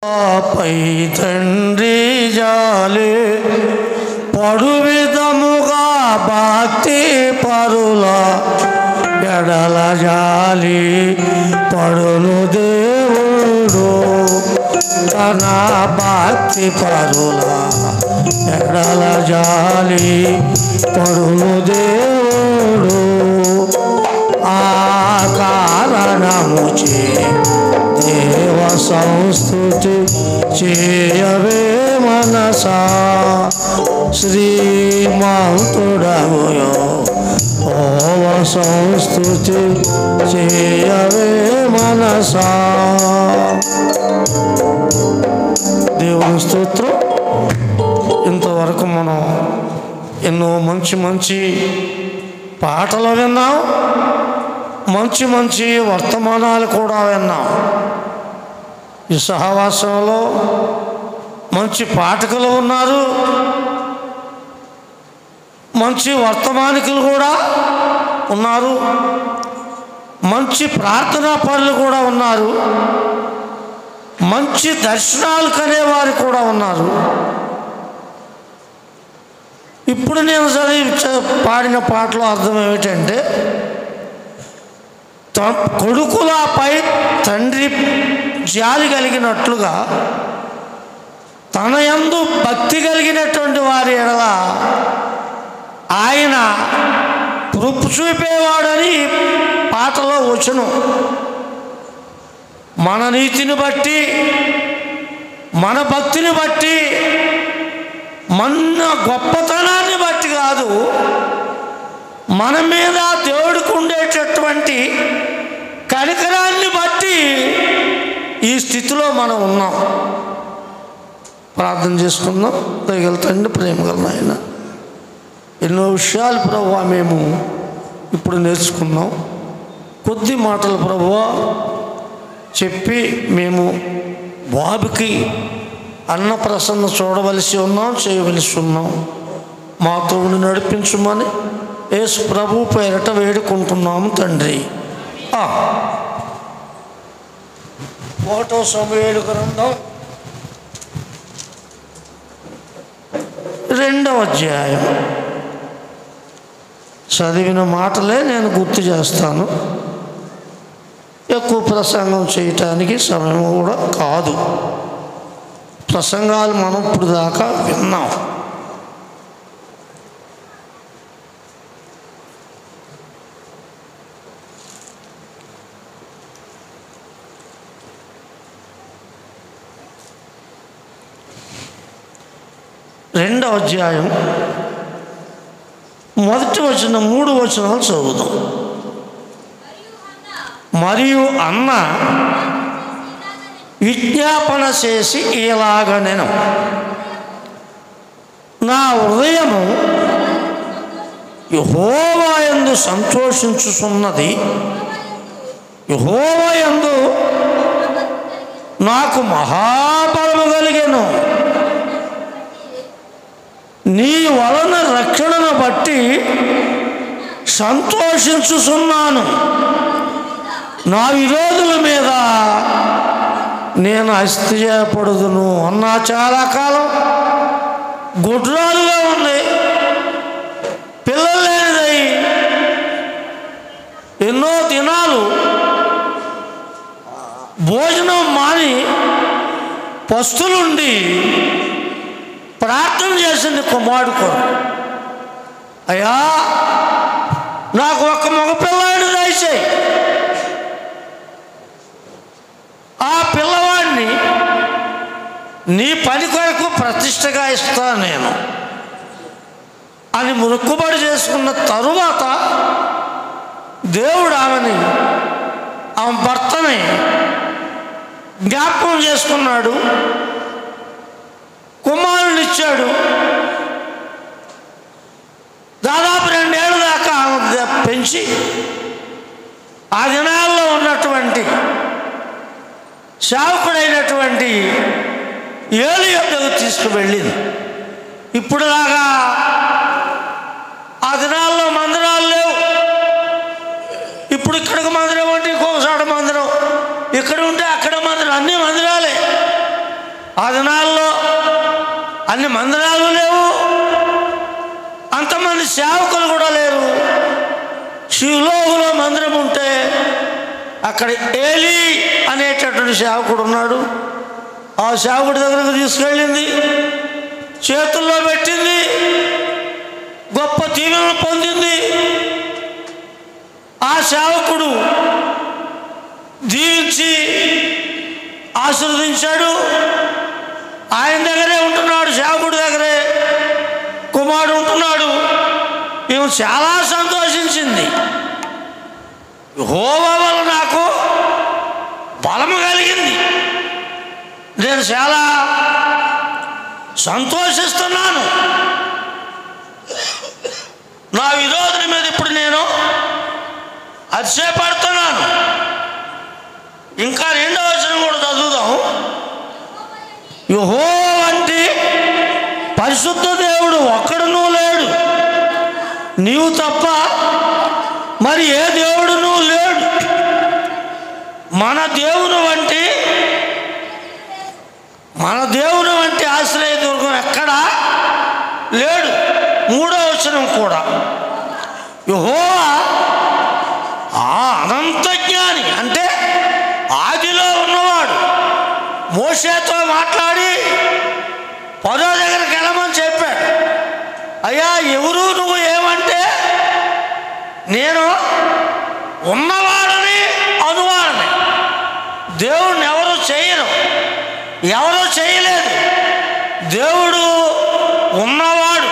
పై తండ్రి జాలి పడు విధముగా భక్తి పరుల ఎడల జాలి పడును దేవుడు తన భక్తి పరుల ఎడల జాలి పడును దేవుడు ఆ కారణము చే దేవ సంస్థుతి చేయవే మనసా శ్రీమంతుడముయో ఓవ సంస్థుతి చేయవే మనసా దేవుని స్తోత్రం ఇంతవరకు మనం ఎన్నో మంచి మంచి పాటలు విన్నాం మంచి మంచి వర్తమానాలు కూడా విన్నాం ఈ సహవాసంలో మంచి పాఠకులు ఉన్నారు మంచి వర్తమానికులు కూడా ఉన్నారు మంచి ప్రార్థనా పనులు కూడా ఉన్నారు మంచి దర్శనాలు కనేవారు కూడా ఉన్నారు ఇప్పుడు నేను చదివి చ- పాడిన పాటలో అర్థం ఏమిటంటే త- కొడుకులపై తండ్రి జాలి కలిగినట్లుగా తన యందు భక్తి కలిగినటువంటి వారి ఎడల ఆయన కృప చూపేవాడని ఈ పాటలో వచ్చును మన నీతిని బట్టి మన భక్తిని బట్టి మన గొప్పతనాన్ని బట్టి కాదు మన మీద దేవుడికి ఉండేటటువంటి కనికరాన్ని బట్టి ఈ స్థితిలో మనం ఉన్నాం ప్రార్థన చేసుకుందాం తగిలితండి ప్రేమ గల నాయన ఎన్నో విషయాలు ప్రభు మేము ఇప్పుడు నేర్చుకున్నాం కొద్ది మాటలు ప్రభు చెప్పి మేము బాబుకి అన్న ప్రసన్న చూడవలసి ఉన్నాం చేయవలసి ఉన్నాం మా తోడు నడిపించుమని యేసు ప్రభు పేరట వేడుకుంటున్నాము తండ్రి ఆ. ఒకటో సమయాలు గ్రంథం రెండవ అధ్యాయం చదివిన మాటలే నేను గుర్తు చేస్తాను ఎక్కువ ప్రసంగం చేయటానికి సమయం కూడా కాదు ప్రసంగాలు మనం ఇప్పుడు దాకా విన్నాం రెండవ అధ్యాయం మొదటి వచ్చిన మూడు వచనాలు చదువుదాం మరియు అన్న విజ్ఞాపన చేసి ఇలాగ నేను నా హృదయము యహోవాయందు సంతోషించుచున్నది యహోవాయందు నాకు మహాబలము కలిగెను నీ వలన రక్షణను బట్టి సంతోషించుచున్నాను నా విరోధుల మీద నేను అస్థియపడుదును అన్నా చాలా కాలం గుడ్రాలుగా ఉంది పిల్లలు లేనిదై ఎన్నో దినాలు భోజనం మాని పస్తులుండి ప్రార్థన చేసింది కుమారుడు కొరకు అయ్యా నాకు ఒక మగ పిల్లాడు దయచేయి ఆ పిల్లవాడిని నీ పని కొరకు ప్రతిష్టగా ఇస్తాను నేను అని మొక్కుబడి చేసుకున్న తరువాత దేవుడు ఆమెని ఆమె భర్తని జ్ఞాపకం చేసుకున్నాడు కుమారుని ఇచ్చాడు దాదాపు రెండేళ్ళ దాకా ఆమె ద- పెంచి ఆ దినాల్లో ఉన్నటువంటి సేవకుడైనటువంటి ఏలు యొక్కకు తీసుకువెళ్ళింది ఇప్పుడులాగా ఆ దినాల్లో మందిరాలు లేవు ఇప్పుడు ఇక్కడికి మందిరం అంటే ఇంకోసారి మందిరం ఇక్కడ ఉంటే అక్కడ మందిరం అన్ని మందిరాలే ఆ దినాల్లో అన్ని మందిరాలు లేవు అంతమంది సేవకులు కూడా లేరు శివలోగులో మందిరం ఉంటే అక్కడ ఏలి అనేటటువంటి సేవకుడు ఉన్నాడు ఆ సేవకుడి దగ్గరకు తీసుకెళ్ళింది చేతుల్లో పెట్టింది గొప్ప దీవెనలు పొందింది ఆ సేవకుడు దీవించి ఆశీర్వదించాడు ఆయన దగ్గరే ఉంటున్నాడు సేవకుడి దగ్గరే కుమారుడు ఉంటున్నాడు ఈమె చాలా సంతోషించింది హోమ వల్ల నాకు బలము కలిగింది నేను చాలా సంతోషిస్తున్నాను నా విరోధుని మీద ఇప్పుడు నేను అతిశయపడుతున్నాను ఇంకా రెండో వచనం కూడా చదువుదాం యుహో వంటి పరిశుద్ధ దేవుడు ఒక్కడునూ లేడు నీవు తప్ప మరి ఏ దేవుడునూ లేడు మన దేవుని వంటి మన దేవుని వంటి ఆశ్రయ దుర్గం ఎక్కడా లేడు మూడో వచనం కూడా యెహోవా ఆ అనంత జ్ఞాని అంటే ఆదిలో ఉన్నవాడు మోషేతో మాట్లాడి పదో దగ్గరికి వెళ్ళమని చెప్పాడు అయ్యా ఎవరు నువ్వు ఏమంటే నేను ఉన్నవాడని అనువాడని దేవుణ్ణి ఎవరు చేయరు ఎవరు చేయలేదు దేవుడు ఉన్నవాడు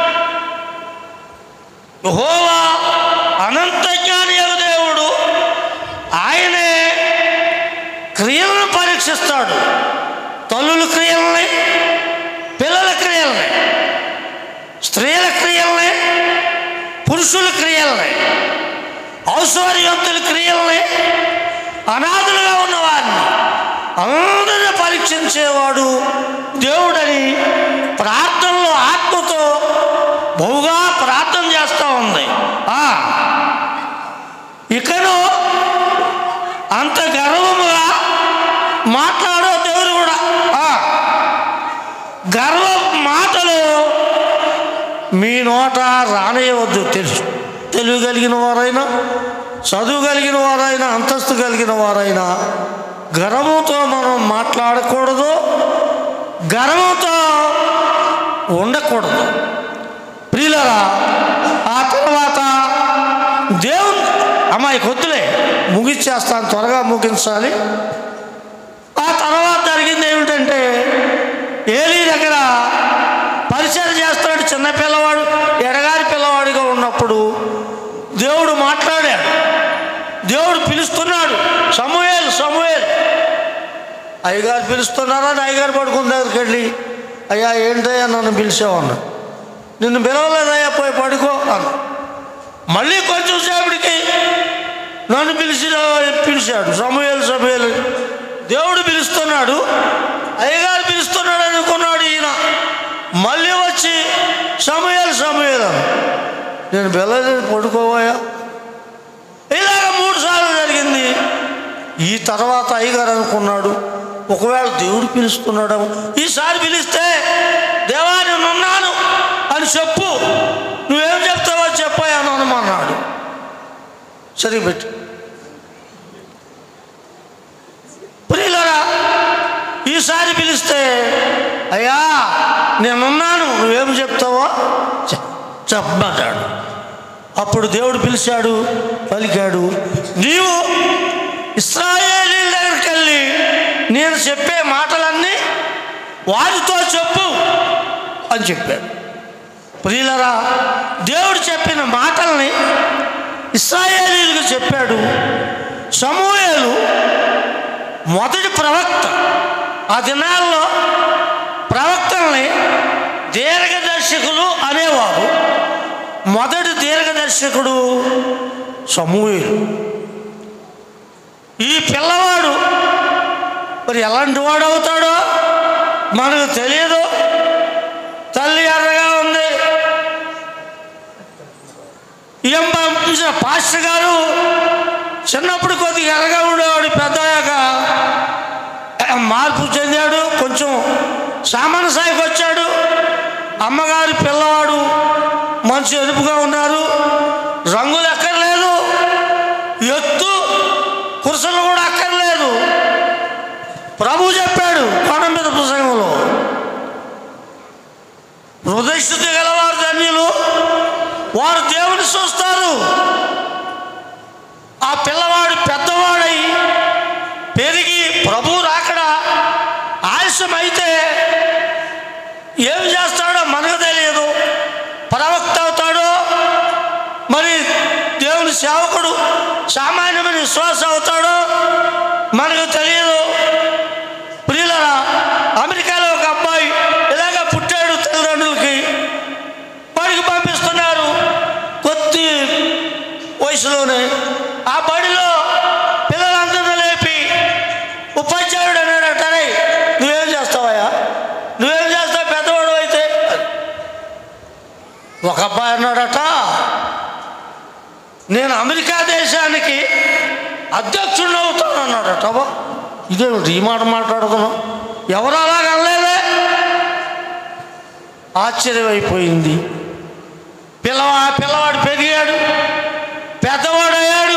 యెహోవా అనంత జ్ఞాని అగు దేవుడు ఆయనే క్రియలను పరీక్షిస్తాడు తల్లుల క్రియల్ని పిల్లల క్రియల్ని స్త్రీల క్రియల్ని పురుషుల క్రియల్ని ఔశ్వర్యవంతుల క్రియల్ని అనాథులుగా ఉన్నవారిని అందరిని పరీక్షించేవాడు దేవుడని ప్రార్థనలో ఆత్మతో బహుగా ప్రార్థన చేస్తూ ఉంది ఆ, ఇకను అంత గర్వముగా మాట్లాడో దేవుడు కూడా ఆ, గర్వ మాటలు మీ నోట రానియవద్దు తెలుసు తెలివి కలిగిన వారైనా చదువు కలిగిన వారైనా అంతస్తు కలిగిన వారైనా గర్వంతో మనం మాట్లాడకూడదు గర్వంతో ఉండకూడదు ప్రియులరా ఆ తర్వాత దేవుని అమ్మాయి కొద్దులే ముగిచ్చేస్తాను త్వరగా ముగించాలి ఆ తర్వాత జరిగింది ఏమిటంటే ఏలీ దగ్గర పరిచయం చేస్తాడు చిన్న పిల్లవాడు ఎడగారి పిల్లవాడిగా ఉన్నప్పుడు దేవుడు మాట్లాడాడు దేవుడు పిలుస్తున్నాడు సమూయేలు సమూయేలు అయ్యగారు పిలుస్తున్నారా అని అయ్యగారు పడుకున్న దగ్గరికి వెళ్ళి అయ్యా ఏంటయ్యా నన్ను పిలిచావన్నా నిన్ను పిలవలేదయ్యా పోయి పడుకో అన్న మళ్ళీ కొంచెం సేపటికి నన్ను పిలిచి పిలిచాడు సమూహలు సమూహలు దేవుడు పిలుస్తున్నాడు అయ్యగారు పిలుస్తున్నాడు అనుకున్నాడు ఈయన మళ్ళీ వచ్చి సమూహలు సమూహలు నేను పిల్లలేదు పడుకోవాయా ఇలాగ మూడు సార్లు జరిగింది ఈ తర్వాత అయ్యగారు అనుకున్నాడు ఒకవేళ దేవుడు పిలుస్తున్నాడు ఈసారి పిలిస్తే దేవా నేను ఉన్నాను అని చెప్పు నువ్వేం చెప్తావో చెప్పాను అనమన్నాడు సరే పెట్టు ప్రియులరా ఈసారి పిలిస్తే అయ్యా నేనున్నాను నువ్వేం చెప్తావో చె- చెప్పమంటాడు అప్పుడు దేవుడు పిలిచాడు పలికాడు నీవు ఇస్రాయేలీల దగ్గరికి వెళ్ళి నేను చెప్పే మాటలన్నీ వారితో చెప్పు అని చెప్పాడు ప్రియులరా దేవుడు చెప్పిన మాటల్ని ఇస్రాయేలీలకు చెప్పాడు సమూహలు మొదటి ప్రవక్త ఆ దినాల్లో ప్రవక్తల్ని దీర్ఘదర్శకులు అనేవారు మొదటి దీర్ఘదర్శకుడు సమూహలు ఈ పిల్లవాడు మరి ఎలాంటి వాడు అవుతాడో మనకు తెలియదు తల్లి ఎర్రగా ఉంది ఏం పంపించిన పాస్టర్ గారు చిన్నప్పుడు కొద్దిగా ఎర్రగా ఉండేవాడు పెద్దయ్యాక మార్పు చెందాడు కొంచెం సామాన సాయికి వచ్చాడు అమ్మగారి పిల్లవాడు మంచి ఎరుపుగా ఉన్నారు రంగులు ఎక్కర్లేదు ఎత్తు కురుసలు కూడా అక్కర్లేదు ప్రభు చెప్పాడు కొండ మీద ప్రసంగంలో హృదయస్థితి గలవారు ధన్యులు వారు దేవుని చూస్తారు ఆ పిల్లవాడు పెద్దవాడై పెరిగి ప్రభు రాకడ ఆలస్యం అయితే ఏం చేస్తాడో మనకు తెలియదు ప్రవక్త అవుతాడో మరి దేవుని సేవకుడు సామాన్యమైన విశ్వాస అవుతాడో మనకు తెలియదు ప్రియులరా అమెరికాలో ఒక అబ్బాయి ఇలాగ పుట్టాడు తల్లిదండ్రులకి బడికి పంపిస్తున్నారు కొద్ది వయసులోనే ఆ బడిలో పిల్లలందరినీ లేపి ఉపాధ్యాయుడు అన్నాడట "రేయ్, నువ్వేం చేస్తావయ్యా నువ్వేం చేస్తావు పెద్దవాడు అయితే ఒక అబ్బాయి అన్నాడట నేను అమెరికా దేశానికి అధ్యక్షుడిని అవుతాను అన్నాడట అబ్బా ఇదేమిటి ఈ మాట మాట్లాడుతున్నాం ఎవరు అలాగ అనలేదే ఆశ్చర్యమైపోయింది పిల్లవా పిల్లవాడు పెరిగాడు పెద్దవాడు అయ్యాడు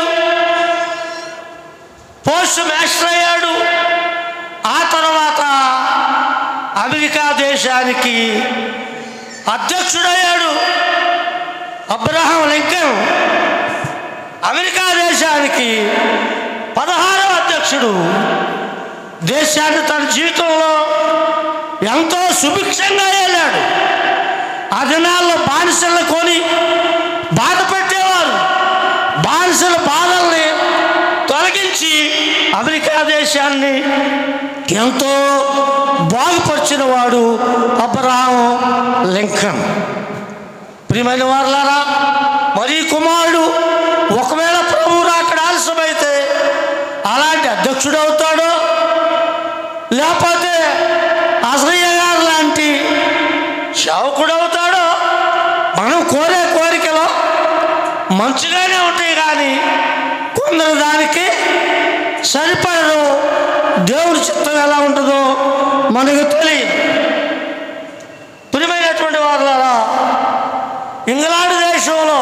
పోస్ట్ మాస్టర్ అయ్యాడు ఆ తర్వాత అమెరికా దేశానికి అధ్యక్షుడయ్యాడు అబ్రహాం లింకన్ అమెరికా దేశానికి పదహారవ అధ్యక్షుడు దేశాన్ని తన జీవితంలో ఎంతో సుభిక్షంగా వెళ్ళాడు ఆ దినాల్లో బానిసలను కొని బాధ పెట్టేవారు బానిసల బాధల్ని తొలగించి అమెరికా దేశాన్ని ఎంతో బాగుపరిచిన వాడు అబ్రహాం లింకన్ ప్రియమైన వారులారా మరి కుమారుడు ఒకవేళ ప్రభు రాకడ ఆలస్యమైతే అలాంటి అధ్యక్షుడు అవుతాడో లేకపోతే అసలయ్య గారు లాంటి సేవకుడు అవుతాడో మనం కోరే కోరికలు మంచిగానే ఉంటాయి కానీ కొందరు దానికి సరిపడరు దేవుడి చిత్తం ఎలా ఉంటుందో మనకు తెలియదు ప్రియమైనటువంటి వారులారా ఇంగ్లాండ్ దేశంలో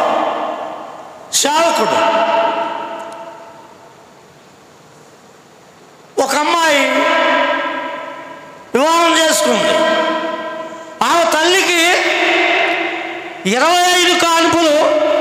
సేవకుడు ఒక అమ్మాయి వివాహం చేసుకుంది ఆమె తల్లికి ఇరవై ఐదు కానుపులు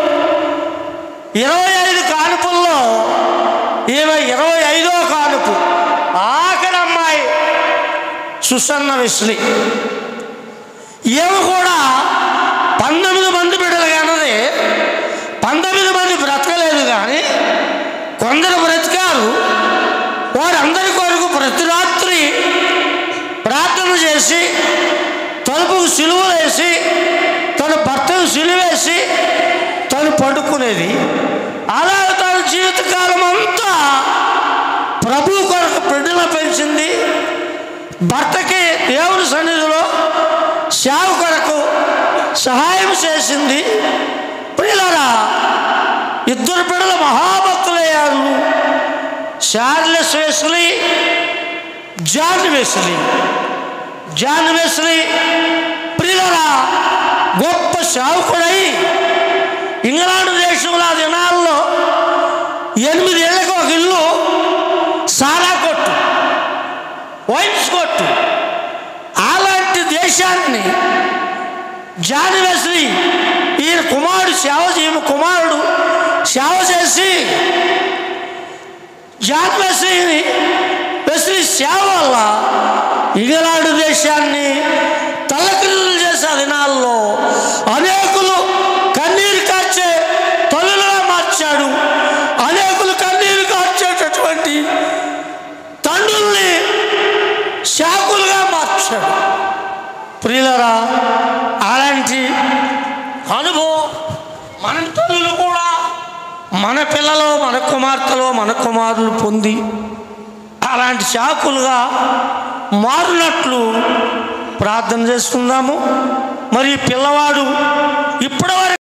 ఇరవై ఐదు కానుపుల్లో ఈమె ఇరవై ఐదో కానుపు ఆఖరి అమ్మాయి సుసన్న విశ్లి ఈమె కూడా పంతొమ్మిది మంది బిడ్డలు కన్నది పంతొమ్మిది మంది బ్రతకలేదు కానీ కొందరు బ్రతికారు వారందరి కొరకు ప్రతి రాత్రి ప్రార్థన చేసి తలుపుకు సిలువలు వేసి తన భర్తను సిలువేసి తను పడుకునేది అలా తన జీవితకాలం అంతా ప్రభు కొరకు బిడ్డలు పెంచింది భర్తకి దేవుని సన్నిధిలో సేవ కొరకు సహాయం చేసింది ప్రియులరా ఇద్దరు బిడ్డలు మహాభక్తులయ్యారు Charles Wesley John Wesley John Wesley ప్రియులరా గొప్ప సేవకుడై ఇంగ్లాండ్ దేశంలో ఆ దినాల్లో ఎనిమిది ఏళ్ళకి ఒక ఇల్లు సారా కొట్టు వైన్స్ కొట్టు అలాంటి దేశాన్ని జాన్ వెస్లీ ఈయన కుమారుడు సేవ ఈమె కుమారుడు సేవ చేసి జాన్ వెస్లీని వెస్లీ సేవ వల్ల ఇంగ్లాండ్ దేశాన్ని తలక్రిందులు చేసే దినాల్లో అనేకులు కన్నీరు కార్చే తల్లులుగా మార్చాడు అనేకులు కన్నీరు కార్చేటటువంటి తండ్రుల్ని శాకులుగా మార్చాడు ప్రియులరా అలాంటి అనుభవం మన తల్లులు కూడా మన పిల్లలు మన కుమార్తెలు మన కుమారులు పొంది అలాంటి శాకులుగా మారినట్లు ప్రార్థన చేసుకుందాము మరి ఈ పిల్లవాడు ఇప్పటివరకు